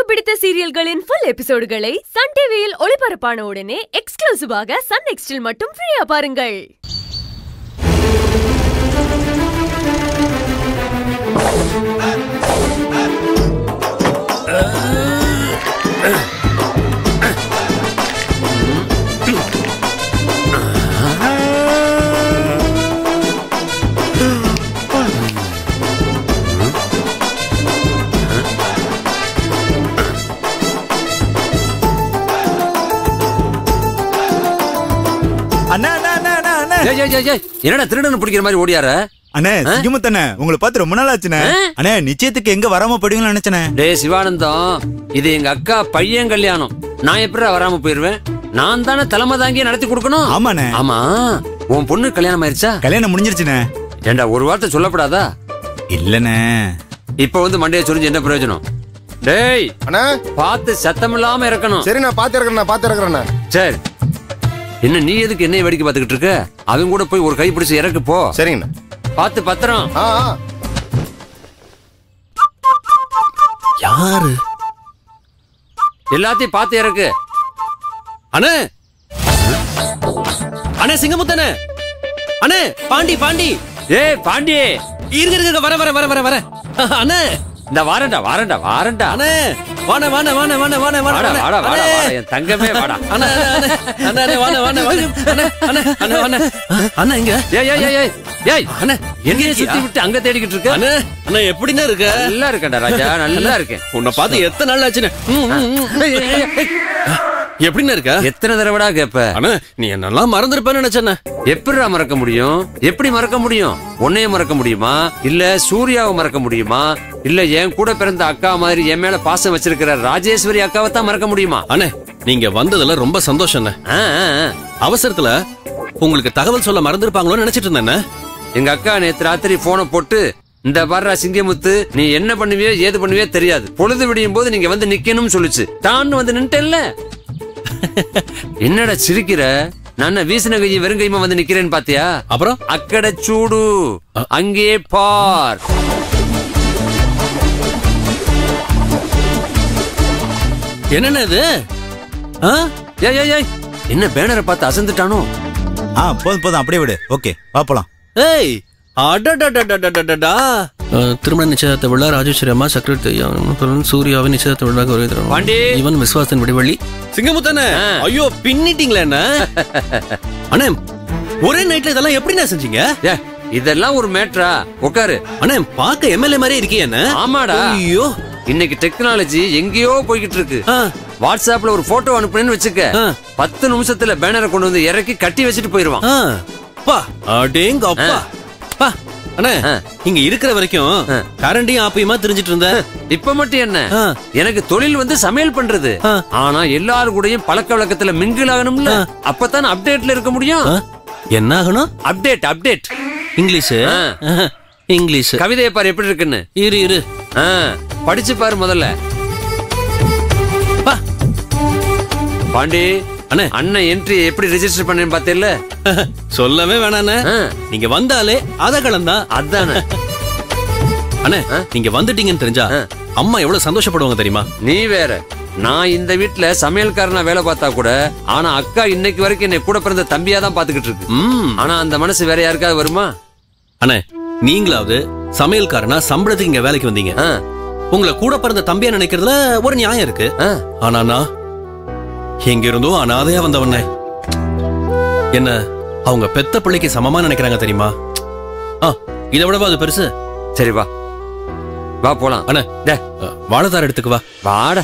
பிடித்த சீரியல்களின் full எபிசோடுகளை Sun டிவியில் ஒளிபரப்பான உடனே எக்ஸ்க்ளூசிவாக சன் நெக்ஸ்டில் மட்டும் ஃப்ரீயா பாருங்கள் அண்ணா அண்ணா அண்ணா அண்ணா அண்ணா ஏய், ஏய், ஏய், ஏய், என்னடா திருடனை பிடிக்கிற மாதிரி ஓடியார அண்ணே சிங்கமுத்தண்ணே உங்களை பார்த்து ரொம்ப நாள் ஆச்சுண்ணே ஆ? அண்ணே நிச்சயத்துக்கு எங்க வராம போயிடுவீங்கன்னு நினைச்சனே டேய் சிவானந்தம் இது எங்க அக்கா பையன் கல்யாணம் நான் எப்படிடா வராம போயிருவேன் நான் தானே தலைமை தாங்கி நடத்தி கொடுக்கணும் ஆமாண்ணே ஆமா உன் பொண்ணு கல்யாணம் ஆயிருச்சா கல்யாணம் முடிஞ்சிருச்சுண்ணே ஏண்டா ஒரு வார்த்தை சொல்லப்படாதா இல்லண்ணே இப்ப வந்து மண்டைய சொரிஞ்சு என்ன பிரயோஜனம் டேய் அண்ணா பார்த்து சத்தம் இல்லாம இறக்கணும் சரி நான் பாத்து இருக்கிறேன் பாத்து இருக்கிறேண்ணா சரி என்ன நீ எதுக்கு என்னைய வேடிக்கை பார்த்துக்கிட்டு இருக்க அவன் கூட போய் ஒரு கை பிடிச்சு இறக்கு போ சரிங்கண்ணா பார்த்து பத்திரம் ஆ ஆ. யாரு எல்லாத்தையும் பார்த்து இறக்கு அண்ணே அண்ணே சிங்கமுத்தனே அண்ணே பாண்டி பாண்டி ஏய் பாண்டி இருங்க இருங்க இருங்க, வர வர வர வர வர அண்ணே இந்த வாரண்டா வாரண்டா வாரண்டா அண்ணே வாண வாண வாண வாண வாண வாண வாடா அண்ணே, வாடா வாடா அண்ணே. வாடா என் தங்கமே வாடா அண்ணே அண்ணே அண்ணே அண்ணே வாண வாண வாண அண்ணே அண்ணே அண்ணே அண்ணே அண்ணே இங்க ஏய் ஏய் ஏய் ஏய் ஏய் அண்ணே எங்கேயே இருக்கியா? சுத்தி விட்டு அங்க தேடிக்கிட்டு இருக்க அண்ணே அண்ணே எப்படிண்ணே இருக்க நல்லா இருக்கேன்டா ராஜா நல்லா இருக்கேன் உன்னை பார்த்து எத்தனை நாள் ஆச்சுண்ணே ம், ம், ம். ஏய், ஏய், ஏய், ஏய். எப்படிண்ணே இருக்க எத்தனை தடவைடா கேப்ப அண்ணே நீ என்னெல்லாம் மறந்துருப்பேன்னு நினைச்சேண்ணே எப்படிடா மறக்க முடியும் எப்படி மறக்க முடியும் உன்னைய மறக்க முடியுமா இல்ல சூர்யாவை மறக்க முடியுமா இல்ல என் கூட பிறந்த அக்கா மாதிரி என் மேல பாசம் வச்சிருக்கிற ராஜேஸ்வரி அக்காவை தான் மறக்க முடியுமா அண்ணே நீங்க வந்ததுல ரொம்ப சந்தோஷம்ண்ணே ஆ, ஆ, ஆ. அவசரத்துல உங்களுக்கு தகவல் சொல்ல மறந்துருப்பாங்களோன்னு நினைச்சிட்டு இருந்தேண்ணே எங்க அக்கா நேத்து ராத்திரி போனை போட்டு இந்த வர்ற சிங்கமுத்து நீ என்ன பண்ணுவியோ ஏது பண்ணுவியோ தெரியாது பொழுது விடியும் போது நீங்க வந்து நிக்கணும்னு சொல்லுச்சு தான் வந்து நின்ட்டேன்ல என்னடா சிரிக்கிற நான் என்ன வீசின கையை வெறும் கைமா வந்து நிக்கிறேன்னு பாத்தியா அப்புறம் அக்கட சூடு அங்கே பார் என்னண்ணே இது ஆ? ஏய் ஏய் ஏய் என்ன பேனரை பார்த்து அசந்துட்டானோ ஆ போதும் போதும் அப்படியே விடு ஓகே வா போலாம் ஏய் அடடடடடடடடா. அஹ், திருமண நிச்சயத்தை விழா ராஜேஸ்வரி அம்மா சக்கரவர்த்தி ஐயா, சூர்யாவின் நிச்சயத்தை விழா வருகிறார். பாண்டி. இவன் விஸ்வாசன் விடிவள்ளி சிங்கமுத்தனே ஆ. ஐயோ பின்னிட்டீங்களே என்ன அண்ணே ஒரே நைட்ல இதெல்லாம் எப்படிண்ணே செஞ்சீங்க ஏ இதெல்லாம் ஒரு மேட்ரா உட்காரு அண்ணே பார்க்க எம்எல்ஏ மாதிரியே இருக்கே என்ன ஆமாடா ஐயோ இன்னைக்கு டெக்னாலஜி எங்கேயோ போய்கிட்டு இருக்கு ஆ. வாட்ஸ்அப்ல ஒரு போட்டோ அனுப்புனேன்னு வச்சுக்க ஆ. பத்து நிமிஷத்துல பேனரை கொண்டு வந்து இறக்கி கட்டி வச்சுட்டு போயிருவான் ஆ. பா அடேங்க அப்பா பா அண்ணே ஆ. இங்க இருக்கிற வரைக்கும் ஆ. கரண்டியும் ஆப்பியுமா தெரிஞ்சிட்டு இருந்தேன் இப்ப மட்டும் என்ன ஆ. எனக்கு தொழில் வந்து சமையல் பண்றது ஆ. ஆனா எல்லாரு கூடயும் பழக்க வழக்கத்துல மிங்கிள் ஆகணும்ல அப்பதான் அப்டேட்ல இருக்க முடியும் ஆ? என்ன ஆகணும் அப்டேட் அப்டேட் இங்கிலீஷ் ஆ. இங்கிலீஷ் கவிதையை பாரு எப்படி இருக்குன்னு இரு இரு ஆ, படிச்சு பாரு முதல்ல பா பாண்டி அண்ணே அண்ணன் என்ட்ரி எப்படி ரெஜிஸ்டர் பண்ணேன்னு பாத்தீல்ல சொல்லவே வேணாண்ணே ஆ. நீங்க வந்தாலே அத கலந்தான் அதானே அண்ணே நீங்க வந்துட்டீங்கன்னு தெரிஞ்சா அம்மா எவ்வளவு சந்தோஷப்படுவாங்க தெரியுமா நீ வேற நான் இந்த வீட்ல சமையல்காரனா வேலை பார்த்தா கூட ஆனா அக்கா இன்னைக்கு வரைக்கும் என்னை கூட பிறந்த தம்பியா தான் பாத்துக்கிட்டு இருக்கு ம் ஆனா அந்த மனசு வேற யாருக்காவது வருமா அண்ணே நீங்களாவது சமையல்காரனா சம்பளத்துக்கு இங்க வேலைக்கு வந்தீங்க ஆ, உங்களை கூட பிறந்த தம்பியா நினைக்கிறதுல ஒரு நியாயம் இருக்கு ஆ. ஆனா நான் எங்க இருந்தோ அனாதையா வந்தவனே என்ன அவங்க பெத்த பிள்ளைக்கு சமமா நினைக்கிறாங்க தெரியுமா ஆ இதை விடவா அது பெருசு சரி வா வா போலாம் அண்ணே டே, அ, வாழைத்தார் எடுத்துக்கு வா வாடா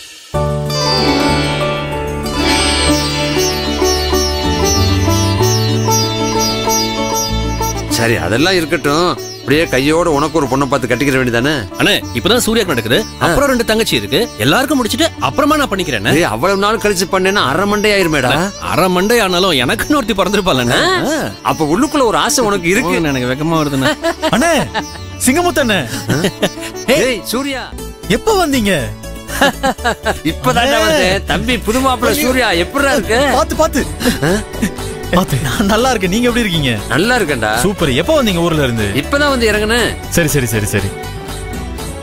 சரி அதெல்லாம் இருக்கட்டும் அப்படியே கையோட உனக்கு ஒரு பொண்ணை பார்த்து கட்டிக்கிற வேண்டியதானே அண்ணே இப்பதான் சூர்யாக்கு நடக்குது அப்புறம் ரெண்டு தங்கச்சி இருக்கு எல்லாருக்கும் முடிச்சிட்டு அப்புறமா நான் பண்ணிக்கிறேன் ஏய், அவ்வளவு நாள் கழிச்சு பண்ணேன்னா அரை மண்டை ஆயிருமேடா அரை மண்டை ஆனாலும் எனக்குன்னு ஒருத்தி பிறந்திருப்பாள் அப்ப உள்ளுக்குள்ள ஒரு ஆசை உனக்கு இருக்கு எனக்கு வெக்கமா வருதுண்ணே அண்ணே சிங்கமுத்தண்ணே ஏய் சூர்யா எப்ப வந்தீங்க இப்பதான் வந்தேன் தம்பி புது மாப்பிள்ள சூர்யா எப்படிடா இருக்கு பாத்து பாத்து பாத்து நான் நல்லா இருக்கேன் நீங்க எப்படி இருக்கீங்க நல்லா இருக்கேன்டா சூப்பர் எப்ப வந்தீங்க ஊர்ல இருந்து இப்பதான் வந்து இறங்குனேன் சரி சரி சரி சரி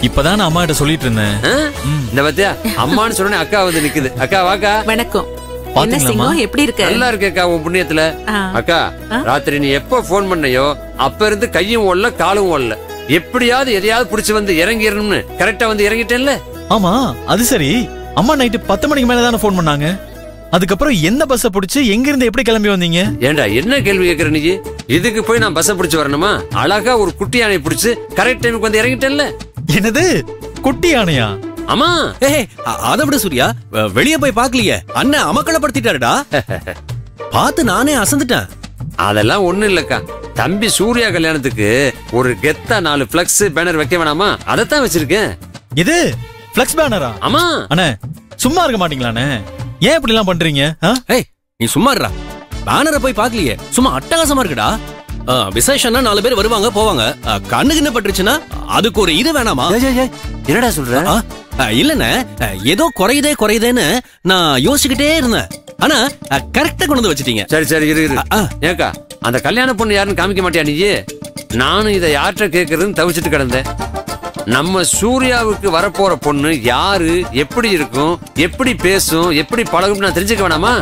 இப்பதான் நான் அம்மா கிட்ட சொல்லிட்டு இருந்தேன் ஆ? இந்த பத்தியா அம்மான்னு சொன்னே அக்கா வந்து நிக்குது அக்கா வாக்கா வணக்கம் என்ன பாத்தீங்களாம்மா? சிங்கம் எப்படி இருக்க நல்லா இருக்கேக்கா உன் புண்ணியத்துல ஆ. அக்கா ராத்திரி நீ எப்ப போன் பண்ணையோ அப்ப இருந்து கையும் ஓடல காலும் ஓடல எப்படியாவது எதையாவது புடிச்சு வந்து இறங்கிடணும்னு கரெக்டா வந்து இறங்கிட்டேன்ல ஆமா அது சரி அம்மா நைட்டு பத்து மணிக்கு மேல தானே ஃபோன் பண்ணாங்க அதுக்கப்புறம் எந்த பஸ்ஸ பிடிச்சு எங்க இருந்து எப்படி கிளம்பி வந்தீங்க ஏண்டா என்ன கேள்வி கேக்குற நீ இதுக்கு போய் நான் பஸ்ஸை பிடிச்சு வரணுமா அழகா ஒரு குட்டி யானை பிடிச்சு கரெக்ட் டைமுக்கு வந்து இறங்கிட்டேன்ல என்னது குட்டி யானையா ஆமா ஏய் அ- அதை விட சூர்யா அ, வெளிய போய் பார்க்கலையே அண்ணன் அமக்களப்படுத்திட்டாருடா பார்த்து நானே அசந்துட்டேன் அதெல்லாம் ஒண்ணும் இல்லக்கா தம்பி சூர்யா கல்யாணத்துக்கு ஒரு கெத்தா நாலு பிளக்ஸ் பேனர் வைக்க வேணாமா அதைத்தான் வச்சிருக்கேன் இது ஃபிளக்ஸ் பேனரா ஆமா அண்ணே சும்மா இருக்க மாட்டீங்களாண்ணே ஏன் இப்படி எல்லாம் பண்றீங்க ஆ? ஏய் நீ சும்மா இருடா பேனரை போய் பார்க்கலையே சும்மா அட்டகாசமா இருக்குடா ஆ, விசேஷம்னா நாலு பேர் வருவாங்க போவாங்க ஆ, கண்ணுக்கு என்ன பட்டுருச்சுன்னா அதுக்கு ஒரு இது வேணாமா ஏய், ஏய், ஏய், என்னடா சொல்ற ஆ, ஆ, இல்லண்ணே ஆ, ஏதோ குறையுதே குறையுதேன்னு நான் யோசிச்சுக்கிட்டே இருந்தேன் ஆனா கரெக்டா கொண்டு வந்து வச்சிட்டீங்க சரி சரி இரு இரு ஆ. ஏக்கா அந்த கல்யாண பொண்ணு யாருன்னு காமிக்க மாட்டியா நீ நானும் இதை யார்கிட்ட கேட்கறதுன்னு தவிச்சிட்டு கிடந்தேன் நம்ம சூர்யாவுக்கு வரப்போற பொண்ணு யாரு எப்படி இருக்கும் எப்படி பேசும் எப்படி பழகும் நான் தெரிஞ்சுக்க வேணாமா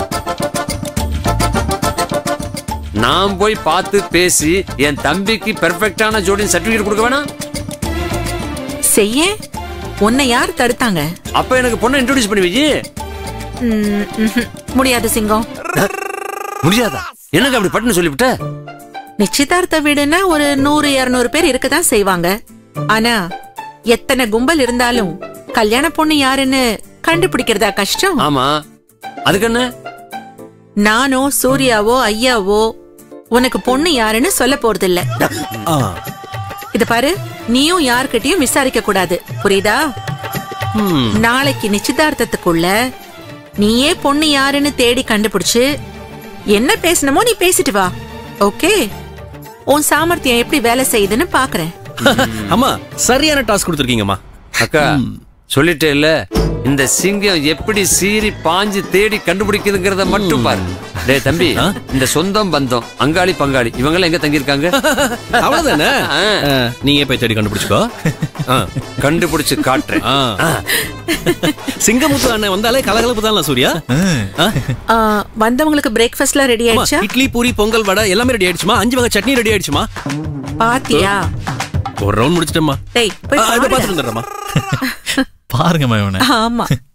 நான் போய் பார்த்து பேசி என் தம்பிக்கு பெர்ஃபெக்டான ஜோடின்னு சர்டிபிகேட் கொடுக்க வேணாம் செய்ய உன்னை யார் தடுத்தாங்க அப்ப எனக்கு பொண்ணை இன்ட்ரோடியூஸ் பண்ணி வை ம், ம்ஹும். முடியாது சிங்கம் முடியாதா எனக்கு அப்படி பட்டுன்னு சொல்லிவிட்ட நிச்சயதார்த்த வீடுன்னா ஒரு நூறு இருநூறு பேர் இருக்கதான் செய்வாங்க ஆனா எத்தனை கும்பல் இருந்தாலும் கல்யாண பொண்ணு யாருன்னு கண்டுபிடிக்கிறதா கஷ்டம் ஆமா அதுக்கு என்ன நானோ சூர்யாவோ ஐயாவோ உனக்கு பொண்ணு யாருன்னு சொல்ல போறதில்ல ஆ, இது பாரு நீயும் யார்கிட்டயும் விசாரிக்க கூடாது புரியுதா ம், நாளைக்கு நிச்சயதார்த்தத்துக்குள்ள நீயே பொண்ணு யாருன்னு தேடி கண்டுபிடிச்சு என்ன பேசணுமோ நீ பேசிட்டு வா ஓகே உன் சாமர்த்தியம் எப்படி வேலை செய்யுதுன்னு பாக்குறேன் அம்மா சரியான டாஸ்க் கொடுத்துருக்கீங்கம்மா அக்கா சொல்லிட்டே இல்ல இந்த சிங்கம் எப்படி சீறி பாஞ்சு தேடி கண்டுபிடிக்குதுங்கிறத மட்டும் பாரு டேய் தம்பி இந்த சொந்தம் பந்தம் அங்காளி பங்காளி இவங்க எல்லாம் எங்க தங்கியிருக்காங்க அவ்வளவுதானே ஆ. ஆ, நீங்க போய் தேடி கண்டுபிடிச்சுக்கோ ஆ, கண்டுபிடிச்சு காட்டுறேன் ஆ. சிங்கமுத்து அண்ணன் வந்தாலே கலகலப்பு தான் சூர்யா ஆ? ஆ, வந்தவங்களுக்கு பிரேக்ஃபாஸ்ட்லாம் ரெடி அம்மா, ஆயிடுச்சா இட்லி பூரி பொங்கல் வடை எல்லாமே ரெடி ஆயிடுச்சுமா அஞ்சு வகை சட்னி ரெடி ஆயிடுச்சுமா பாத்தியா ஒரு ரவுண்ட் முடிச்சிட்டேம்மா டேய் போய் இதை பாருடா. பார்த்துட்டு வந்துடுறேம்மா பாருங்கம்மா இவனை ஆமா